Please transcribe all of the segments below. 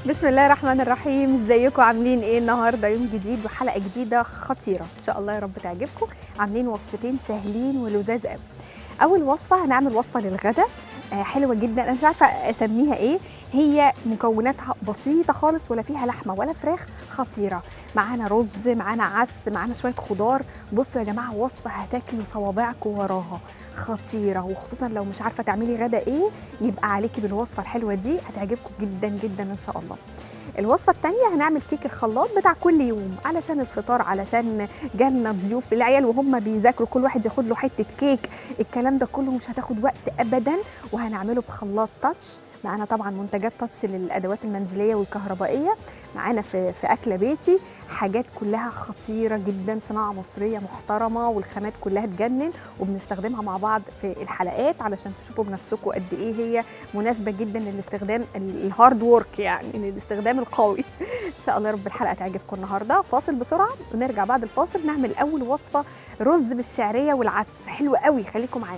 بسم الله الرحمن الرحيم ازيكم عاملين ايه النهارده يوم جديد وحلقه جديده خطيره ان شاء الله يا رب تعجبكم عاملين وصفتين سهلين ولذاذ قوي اول وصفه هنعمل وصفه للغدا آه حلوه جدا انا مش عارفه اسميها ايه هي مكوناتها بسيطه خالص ولا فيها لحمه ولا فراخ خطيره معانا رز معانا عدس معانا شويه خضار بصوا يا جماعه وصفه هتاكلوا صوابعكم وراها خطيره وخصوصا لو مش عارفه تعملي غدا ايه يبقى عليكي بالوصفه الحلوه دي هتعجبكم جدا جدا ان شاء الله الوصفه الثانيه هنعمل كيك الخلاط بتاع كل يوم علشان الفطار علشان جالنا ضيوف العيال وهم بيذاكروا كل واحد ياخد له حته كيك الكلام ده كله مش هتاخد وقت ابدا وهنعمله بخلاط تاتش معانا طبعا منتجات تاتش للادوات المنزليه والكهربائيه معانا في في اكله بيتي حاجات كلها خطيره جدا صناعه مصريه محترمه والخامات كلها تجنن وبنستخدمها مع بعض في الحلقات علشان تشوفوا بنفسكم قد ايه هي مناسبه جدا للاستخدام الهارد وورك يعني للاستخدام القوي ان شاء الله يا رب الحلقه تعجبكم النهارده فاصل بسرعه ونرجع بعد الفاصل نعمل اول وصفه رز بالشعريه والعدس حلو قوي خليكم معانا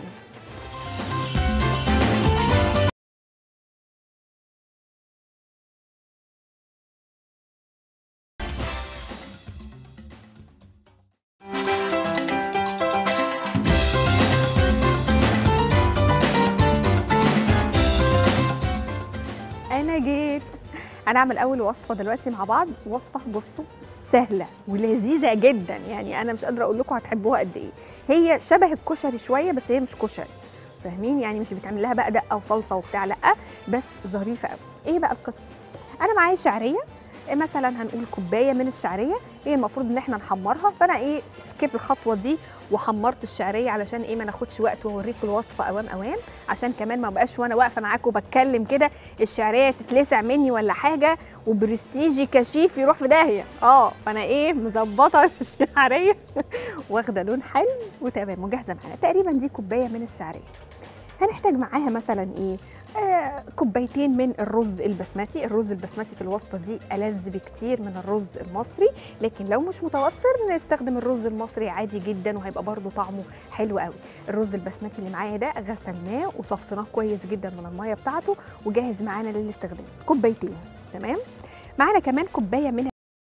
انا جيت هنعمل اول وصفه دلوقتي مع بعض وصفه بصوا سهله ولذيذه جدا يعني انا مش قادره اقول لكم هتحبوها قد ايه هي شبه الكشري شويه بس هي مش كشري فاهمين يعني مش بيتعمل لها بقى دقه وصلصه وبتاع لا بس ظريفه قوي ايه بقى القصه انا معايا شعريه مثلا هنقول كوبايه من الشعريه هي المفروض ان احنا نحمرها فانا ايه سكيب الخطوه دي وحمرت الشعريه علشان ايه ما ناخدش وقت واوريكم الوصفه اوام اوام عشان كمان ما بقاش وانا واقفه معاكم بتكلم كده الشعريه تتلسع مني ولا حاجه وبرستيجي كشيف يروح في داهيه اه فانا ايه مظبطه الشعريه واخده لون حلو وتمام وجاهزه معانا تقريبا دي كوبايه من الشعريه هنحتاج معاها مثلا ايه آه كوبايتين من الرز البسمتي الرز البسمتي في الوصفه دي ألذ بكتير من الرز المصري لكن لو مش متوفر نستخدم الرز المصري عادي جدا وهيبقى برده طعمه حلو قوي الرز البسمتي اللي معايا ده غسلناه وصفناه كويس جدا من الميه بتاعته وجاهز معانا للاستخدام كوبايتين تمام معانا كمان كوبايه من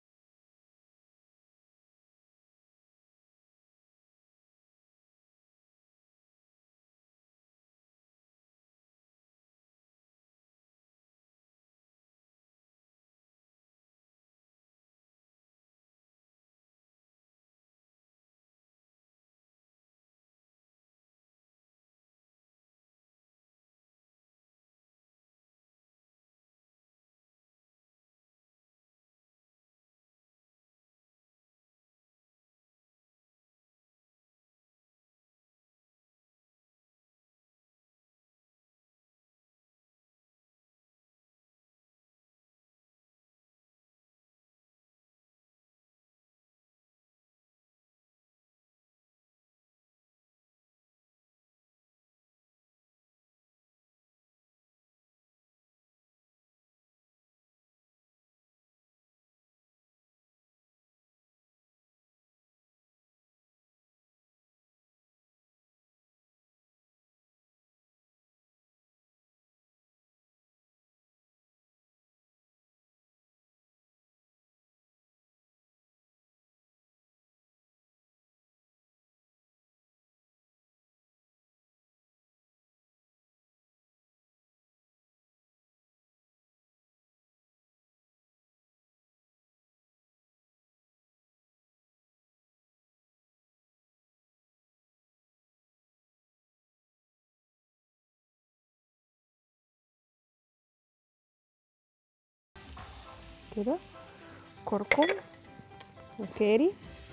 كده كركم وكاري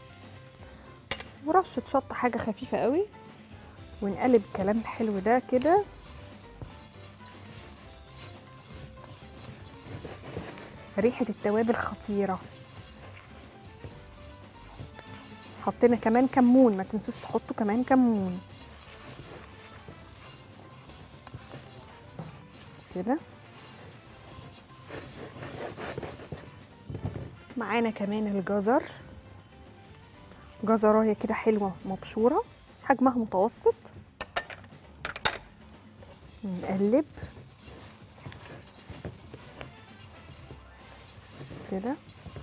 ورشة شطة حاجة خفيفة قوي ونقلب الكلام الحلو ده كده ريحة التوابل خطيرة حطينا كمان كمون ما تنسوش تحطوا كمان كمون كده معانا كمان الجزر جزرايه كده حلوه مبشوره حجمها متوسط نقلب كده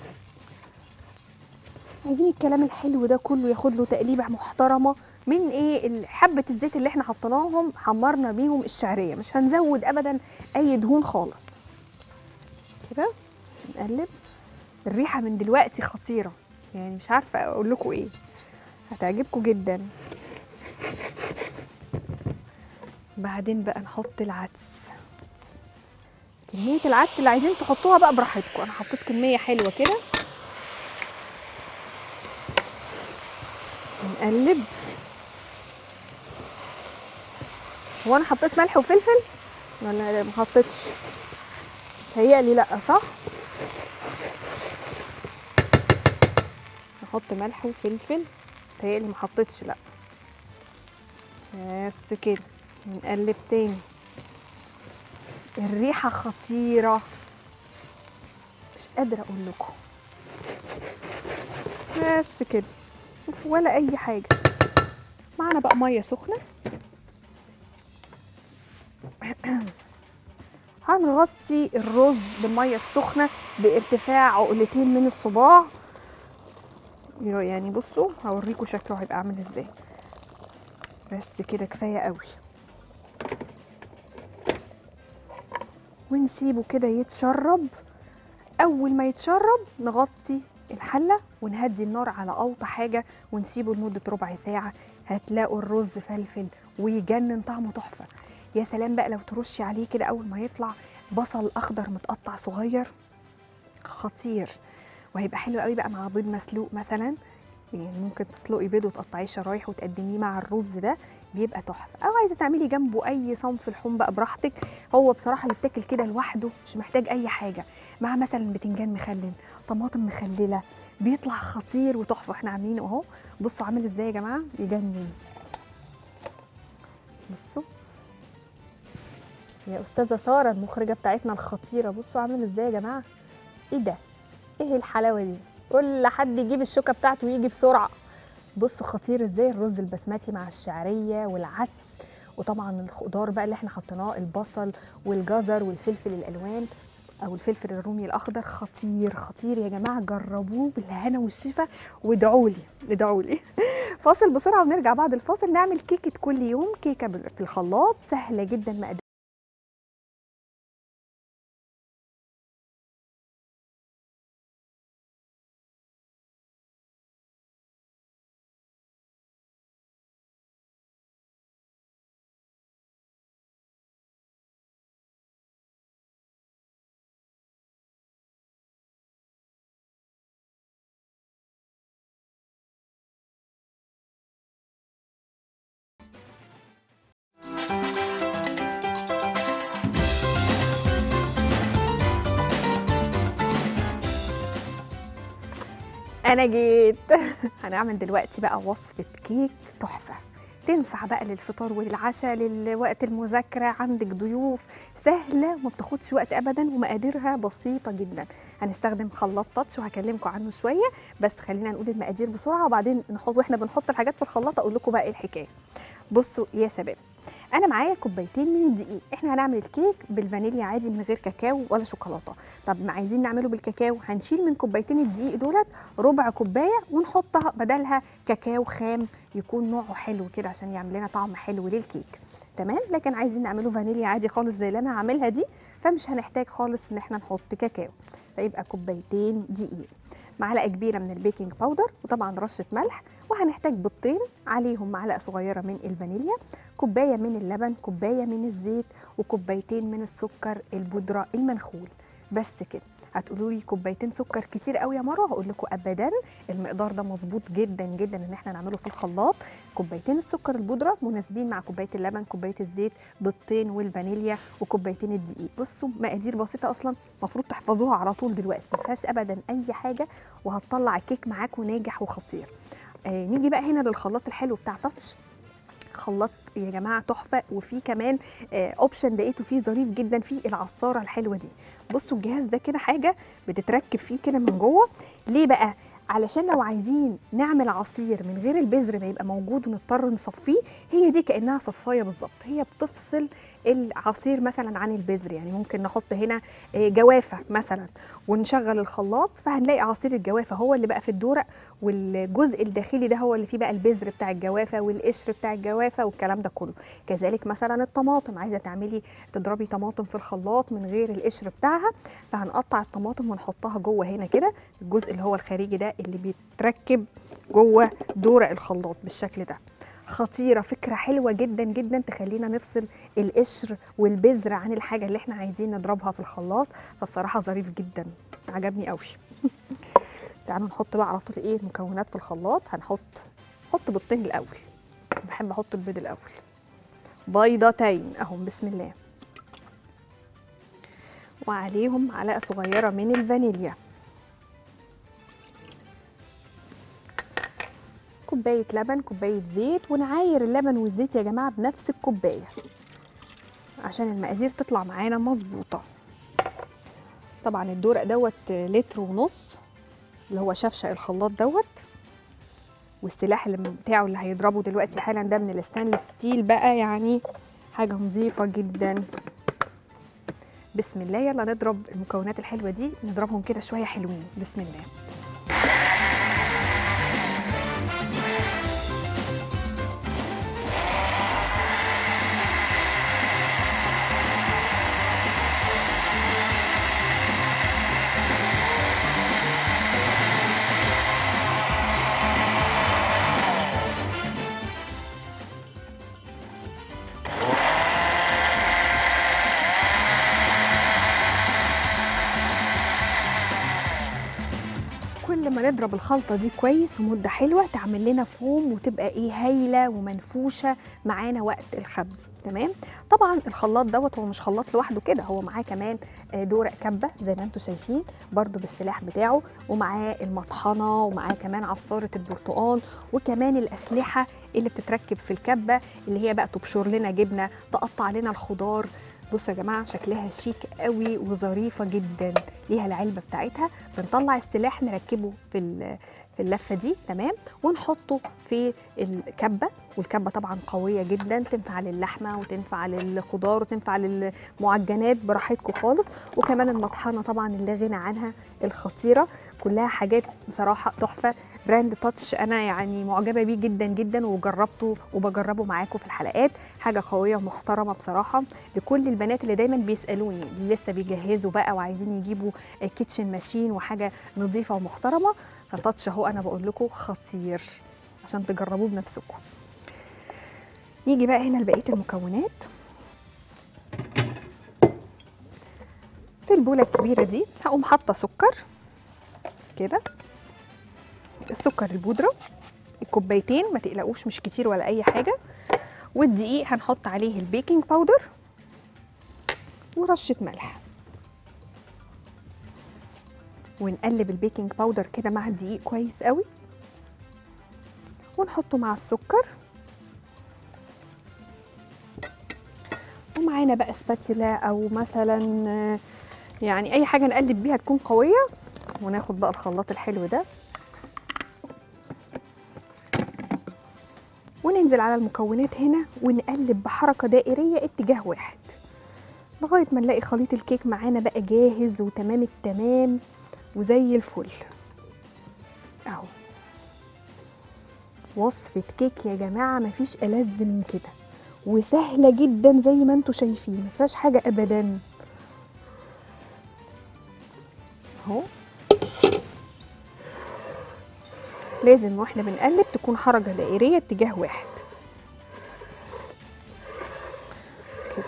عايزين الكلام الحلو ده كله ياخد له تقليبه محترمه من ايه ال- حبه الزيت اللي احنا حطيناهم حمرنا بيهم الشعريه مش هنزود ابدا اي دهون خالص كده نقلب الريحه من دلوقتي خطيره يعني مش عارفه اقول لكم ايه هتعجبكم جدا بعدين بقى نحط العدس كميه العدس اللي عايزين تحطوها بقى براحتكم انا حطيت كميه حلوه كده نقلب هو انا حطيت ملح وفلفل ولا ما حطيتش تهيألي لا صح نحط ملح وفلفل تهيألي ما حطيتش لا بس كده نقلب تاني الريحة خطيرة مش قادرة أقول لكم بس كده ولا أي حاجة معانا بقى مية سخنة هنغطي الرز بالمية السخنة بارتفاع عقلتين من الصباع يعني بصوا هوريكم شكله هيبقى عامل ازاي بس كده كفاية قوي ونسيبه كده يتشرب اول ما يتشرب نغطي الحله ونهدي النار على اوطى حاجه ونسيبه لمده ربع ساعه هتلاقوا الرز فلفل ويجنن طعمه تحفه يا سلام بقى لو ترشي عليه كده اول ما يطلع بصل اخضر متقطع صغير خطير وهيبقى حلو قوي بقى مع بيض مسلوق مثلا يعني ممكن تسلقي بيض وتقطعيه شرايح وتقدميه مع الرز ده بيبقى تحفه او عايزه تعملي جنبه اي صنف لحوم بقى براحتك هو بصراحه يتاكل كده لوحده مش محتاج اي حاجه مع مثلا بتنجان مخلل طماطم مخلله بيطلع خطير وتحفه احنا عاملينه اهو بصوا عامل ازاي يا جماعه يجنن بصوا يا استاذه ساره المخرجه بتاعتنا الخطيره بصوا عامل ازاي يا جماعه ايه ده ايه الحلاوه دي كل حد يجيب الشوكه بتاعته ويجي بسرعه بصوا خطير ازاي الرز البسمتي مع الشعريه والعدس وطبعا الخضار بقى اللي احنا حطيناه البصل والجزر والفلفل الالوان او الفلفل الرومي الاخضر خطير خطير يا جماعه جربوه بالهنا والشفا وادعوا لي ادعوا لي فاصل بسرعه ونرجع بعد الفاصل نعمل كيكه كل يوم كيكه بال- في الخلاط سهله جدا مقادير انا جيت هنعمل دلوقتي بقى وصفه كيك تحفه تنفع بقى للفطار وللعشاء لوقت المذاكره عندك ضيوف سهله وما بتاخدش وقت ابدا ومقاديرها بسيطه جدا هنستخدم خلاط تاتش وهكلمكم عنه شويه بس خلينا نقول المقادير بسرعه وبعدين نحط واحنا بنحط الحاجات في الخلاط اقول لكم بقى ايه الحكايه بصوا يا شباب انا معايا كوبايتين من الدقيق احنا هنعمل الكيك بالفانيليا عادي من غير كاكاو ولا شوكولاته طب ما عايزين نعمله بالكاكاو هنشيل من كوبايتين الدقيق دولت ربع كوبايه ونحطها بدلها كاكاو خام يكون نوعه حلو كده عشان يعمل لنا طعم حلو للكيك تمام لكن عايزين نعمله فانيليا عادي خالص زي اللي انا هعملها دي فمش هنحتاج خالص ان احنا نحط كاكاو فيبقى كوبايتين دقيق معلقه كبيره من البيكنج باودر وطبعا رشه ملح وهنحتاج بيضتين عليهم معلقه صغيره من الفانيليا كوبايه من اللبن كوبايه من الزيت وكوبايتين من السكر البودره المنخول بس كده هتقولوا لي كوبايتين سكر كتير قوي يا مروه هقول لكم ابدا المقدار ده مظبوط جدا جدا ان احنا نعمله في الخلاط كوبايتين السكر البودره مناسبين مع كوبايه اللبن كوبايه الزيت بيضتين والفانيليا وكوبايتين الدقيق بصوا مقادير بسيطه اصلا المفروض تحفظوها على طول دلوقتي ما فيهاش ابدا اي حاجه وهتطلع الكيك معاكم ناجح وخطير آه نيجي بقى هنا للخلاط الحلو بتاع تاتش خلاط يا جماعه تحفه وفي كمان اوبشن لقيته فيه ظريف جدا فيه العصاره الحلوه دي بصوا الجهاز ده كده حاجه بتتركب فيه كده من جوه ليه بقى علشان لو عايزين نعمل عصير من غير البذر ما يبقى موجود ونضطر نصفيه هي دي كانها صفايه بالظبط هي بتفصل العصير مثلا عن البذر يعني ممكن نحط هنا آه، جوافه مثلا ونشغل الخلاط فهنلاقي عصير الجوافه هو اللي بقى في الدورق والجزء الداخلي ده هو اللي فيه بقى البذر بتاع الجوافه والقشر بتاع الجوافه والكلام ده كله كذلك مثلا الطماطم عايزه تعملي تضربي طماطم في الخلاط من غير القشر بتاعها فهنقطع الطماطم ونحطها جوه هنا كده الجزء اللي هو الخارجي ده اللي بيتركب جوه دورق الخلاط بالشكل ده خطيره فكره حلوه جدا جدا تخلينا نفصل القشر والبذر عن الحاجه اللي احنا عايزين نضربها في الخلاط فبصراحه ظريف جدا عجبني قوي تعالوا نحط بقى على طول ايه المكونات في الخلاط هنحط حط بيضتين الاول بحب احط البيض الاول بيضتين اهم بسم الله وعليهم معلقه صغيره من الفانيليا كوبايه لبن كوبايه زيت ونعاير اللبن والزيت يا جماعه بنفس الكوبايه عشان المقادير تطلع معانا مظبوطه طبعا الدورق دوت لتر ونص اللي هو شفشق الخلاط دوت والسلاح اللي بتاعه اللي هيضربه دلوقتي حالا ده من الستانلس ستيل بقى يعني حاجه نظيفه جدا بسم الله يلا نضرب المكونات الحلوه دي نضربهم كده شويه حلوين بسم الله كل ما نضرب الخلطه دي كويس ومده حلوه تعمل لنا فوم وتبقى ايه هايله ومنفوشه معانا وقت الخبز تمام طبعا الخلاط دوت هو مش خلاط لوحده كده هو معاه كمان آه، دورق كبه زي ما انتم شايفين برده بالسلاح بتاعه ومعاه المطحنه ومعاه كمان عصاره البرتقال وكمان الاسلحه اللي بتتركب في الكبه اللي هي بقى تبشر لنا جبنه تقطع لنا الخضار بصوا يا جماعه شكلها شيك قوي وظريفه جدا ليها العلبه بتاعتها بنطلع السلاح نركبه في ال- في اللفه دي تمام ونحطه في الكبه والكبه طبعا قويه جدا تنفع للحمه وتنفع للخضار وتنفع للمعجنات براحتكم خالص وكمان المطحنه طبعا اللي غنى عنها الخطيره كلها حاجات بصراحه تحفه براند تاتش انا يعني معجبه بيه جدا جدا وجربته وبجربه معاكم في الحلقات حاجه قويه ومحترمه بصراحه لكل البنات اللي دايما بيسالوني اللي لسه بيجهزوا بقى وعايزين يجيبوا كيتشن ماشين وحاجه نظيفه ومحترمه فتاتش اهو انا بقول لكم خطير عشان تجربوه بنفسكم نيجي بقى هنا لبقيه المكونات في البوله الكبيره دي هقوم حاطه سكر كده السكر البودره الكوبايتين ما تقلقوش مش كتير ولا اي حاجه والدقيق هنحط عليه البيكنج باودر ورشه ملح ونقلب البيكنج باودر كده مع الدقيق كويس قوي ونحطه مع السكر ومعانا بقى سباتيلا او مثلا آه، يعني اي حاجه نقلب بيها تكون قويه وناخد بقى الخلاط الحلو ده وننزل على المكونات هنا ونقلب بحركه دائريه اتجاه واحد لغايه ما نلاقي خليط الكيك معانا بقى جاهز وتمام التمام وزي الفل اهو وصفة كيك يا جماعة مفيش ألذ من كده وسهلة جدا زي ما انتوا شايفين مفيهاش حاجة أبدا اهو لازم واحنا بنقلب تكون حركة دائرية اتجاه واحد كده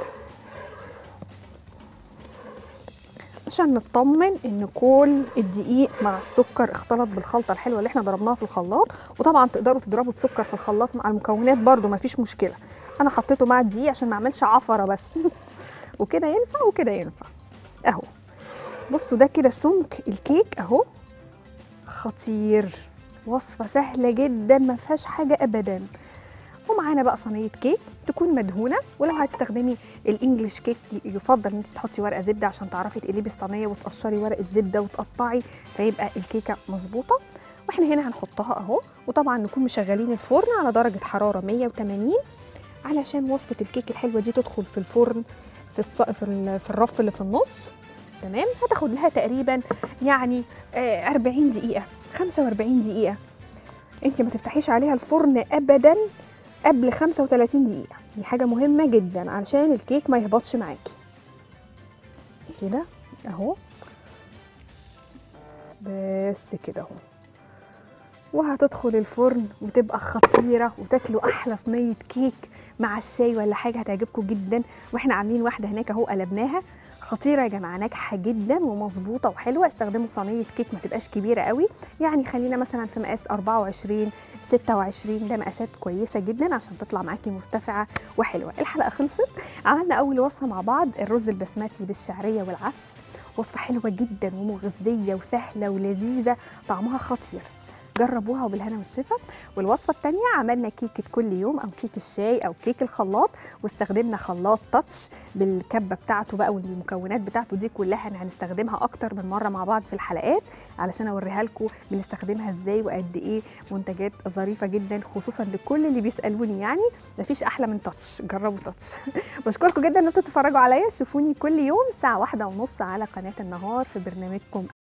عشان نطمن ان كل الدقيق مع السكر اختلط بالخلطه الحلوه اللي احنا ضربناها في الخلاط وطبعا تقدروا تضربوا السكر في الخلاط مع المكونات برده مفيش مشكله انا حطيته مع الدقيق عشان ما اعملش عفره بس وكده ينفع وكده ينفع اهو بصوا ده كده سمك الكيك اهو خطير وصفه سهله جدا ما فيهاش حاجه ابدا ومعانا بقى صينيه كيك تكون مدهونه ولو هتستخدمي الانجليش كيك يفضل ان انت تحطي ورقه زبده عشان تعرفي تقلبي الصينيه وتقشري ورق الزبده وتقطعي فيبقى الكيكه مظبوطه واحنا هنا هنحطها اهو وطبعا نكون مشغلين الفرن على درجه حراره 180 علشان وصفه الكيك الحلوه دي تدخل في الفرن في الص... في, ال... في الرف اللي في النص تمام هتاخد لها تقريبا يعني آه 40 دقيقه 45 دقيقه انت ما تفتحيش عليها الفرن ابدا قبل 35 دقيقه دي حاجه مهمه جدا علشان الكيك ما يهبطش معاكي كده اهو بس كده اهو وهتدخل الفرن وتبقى خطيره وتاكلوا احلى صينيه كيك مع الشاي ولا حاجه هتعجبكم جدا واحنا عاملين واحده هناك اهو قلبناها خطيره يا جماعه ناجحه جدا ومظبوطه وحلوه استخدموا صينيه كيك ما تبقاش كبيره قوي يعني خلينا مثلا في مقاس 24 26 ده مقاسات كويسه جدا عشان تطلع معاكي مرتفعه وحلوه الحلقه خلصت عملنا اول وصفه مع بعض الرز البسمتي بالشعريه والعدس وصفه حلوه جدا ومغذيه وسهله ولذيذه طعمها خطير جربوها وبالهنا والشفا والوصفه الثانيه عملنا كيكه كل يوم او كيك الشاي او كيك الخلاط واستخدمنا خلاط تاتش بالكبه بتاعته بقى والمكونات بتاعته دي كلها هنستخدمها اكتر من مره مع بعض في الحلقات علشان اوريها لكم بنستخدمها ازاي وقد ايه منتجات ظريفه جدا خصوصا لكل اللي بيسالوني يعني مفيش احلى من تاتش جربوا تاتش بشكركم جدا ان انتوا تتفرجوا عليا شوفوني كل يوم الساعه واحدة ونص على قناه النهار في برنامجكم